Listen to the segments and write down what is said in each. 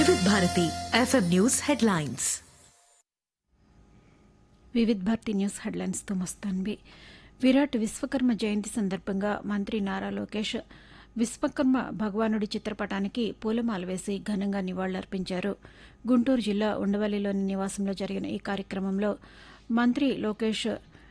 వివిధ Bharati FM news headlines Vividh Bharati news హెడ్లైన్స్తో మస్తాన్వి విరాట్ విశ్వకర్మ జయంతి సందర్భంగా మంత్రి నారా లోకేష్ విశ్వకర్మ భగవానుడి చిత్రపటానికి పూలమాల వేసి ఘనంగా నివాళులర్పించారు గుంటూరు జిల్లా ఉండవల్లిలోని నివాసంలో జరిగిన ఈ కార్యక్రమంలో మంత్రి లోకేష్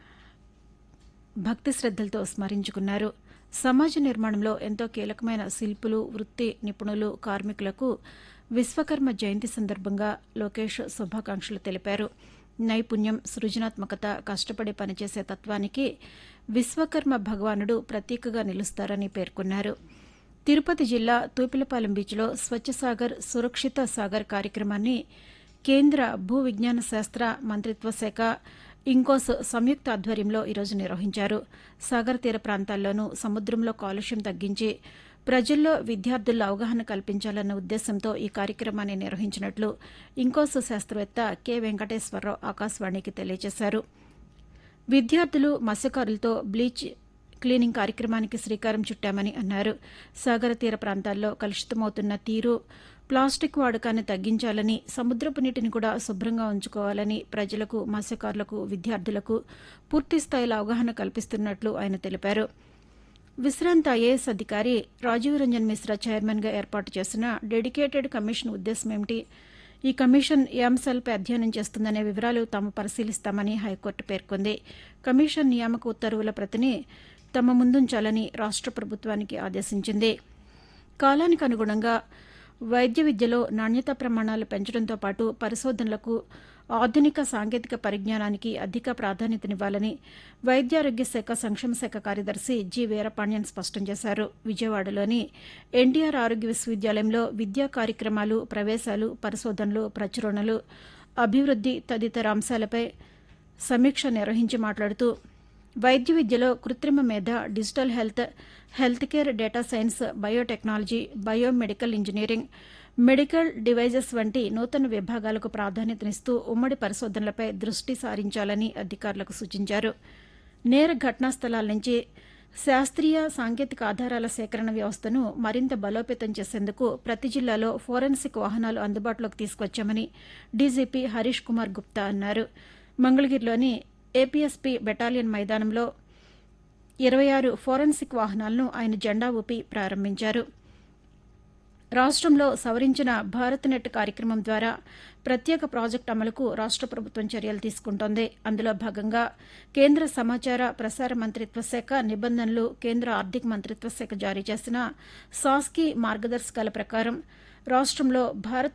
భక్తి శ్రద్దలతో స్మరించుకున్నారు సమాజ నిర్మాణంలో ఎంతో కీలకమైన శిల్పులు వృత్తి నిపుణులు కార్మికులకు విశ్వకర్మ జయంతి సందర్భంగా లోకేష్ శుభాకాంక్షలు తెలిపారు నైపుణ్యం సృజనాత్మకత కష్టపడి పనిచేసే తత్వానికి విశ్వకర్మ భగవానుడు ప్రతీకగా నిలుస్తారని పేర్కొన్నారు తిరుపతి జిల్లా తూపిలపాలెం బీచ్లో స్వచ్ఛ సాగర్ సురక్షిత సాగర్ కార్యక్రమాన్ని కేంద్ర భూ విజ్ఞాన శాస్త్ర మంత్రిత్వ శాఖ ఇంకోస్ సంయుక్త ఆధ్వర్యంలో ఈరోజు నిర్వహించారు సాగర్ తీర ప్రాంతాల్లోనూ సముద్రంలో కాలుష్యం తగ్గించి ప్రజల్లో విద్యార్థుల్లో అవగాహన కల్పించాలన్న ఉద్దేశంతో ఈ కార్యక్రమాన్ని నిర్వహించినట్లు ఇంకోస్ శాస్త్రవేత్త కె వెంకటేశ్వరరావు ఆకాశవాణికి తెలియజేశారు విద్యార్థులు మత్స్యకారులతో బ్లీచ్ క్లీనింగ్ కార్యక్రమానికి శ్రీకారం చుట్టామని అన్నారు సాగర తీర ప్రాంతాల్లో కలుషితమవుతున్న తీరు ప్లాస్టిక్ వాడకాన్ని తగ్గించాలని సముద్రపు నీటిని కూడా శుభ్రంగా ఉంచుకోవాలని ప్రజలకు మత్స్యకారులకు విద్యార్థులకు పూర్తి స్థాయిలో అవగాహన కల్పిస్తున్నట్లు ఆయన తెలిపారు విశ్రాంత ఐఏఎస్ అధికారి రాజీవ్ రంజన్ మిశ్రా చైర్మన్గా ఏర్పాటు చేసిన డెడికేటెడ్ కమిషన్ ఉద్దేశం ఏమిటి ఈ కమిషన్ ఏ అంశాలపై అధ్యయనం చేస్తుందనే వివరాలు తాము పరిశీలిస్తామని హైకోర్టు పేర్కొంది కమిషన్ నియామక ఉత్తర్వుల ప్రతిని తమ ముందుంచాలని రాష్ట ప్రభుత్వానికి ఆదేశించింది కాలానికి అనుగుణంగా వైద్య విద్యలో నాణ్యతా ప్రమాణాలు పెంచడంతో పాటు పరిశోధనలకు ఆధునిక సాంకేతిక పరిజ్ఞానానికి అధిక ప్రాధాన్యతనివ్వాలని వైద్యారోగ్య శాఖ సంక్షేమ శాఖ కార్యదర్శి జి వీరపాండ్యన్ స్పష్టం చేశారు విజయవాడలోని ఎన్టీఆర్ ఆరోగ్య విశ్వవిద్యాలయంలో విద్యా కార్యక్రమాలు ప్రవేశాలు పరిశోధనలు ప్రచురణలు అభివృద్ది తదితర అంశాలపై సమీక్ష నిర్వహించి మాట్లాడుతూ వైద్య విద్యలో కృత్రిమ మేధ digital health health care data science biotechnology biomedical engineering medical devices వంటి నూతన విభాగాలకు ప్రాధాన్యతనిస్తూ ఉమ్మడి పరిశోధనలపై దృష్టి సారించాలని అధికారులకు సూచించారు నేర ఘటనా స్థలాల నుంచి శాస్త్రీయ సాంకేతిక ఆధారాల సేకరణ వ్యవస్థను మరింత బలోపేతం చేసేందుకు ప్రతి జిల్లాలో ఫోరెన్సిక్ వాహనాలు అందుబాటులోకి తీసుకొచ్చామని డీజీపీ హరీష్ కుమార్ గుప్తా అన్నారు మంగళగిరిలోని ఏపీఎస్పీ బెటాలియన్ మైదానంలో ఇరవై ఆరు ఫోరెన్సిక్ వాహనాలను ఆయన జెండా ఊపి ప్రారంభించారు రాష్ట్రంలో సవరించిన భారత్ నెట్ కార్యక్రమం ద్వారా ప్రత్యేక ప్రాజెక్టు అమలుకు రాష్ట్ర ప్రభుత్వం చర్యలు తీసుకుంటోంది అందులో భాగంగా కేంద్ర సమాచార ప్రసార మంత్రిత్వ శాఖ నిబంధనలు కేంద్ర ఆర్థిక మంత్రిత్వ శాఖ జారీ చేసిన సాస్కీ మార్గదర్శకాల ప్రకారం రాష్ట్రంలో భారత్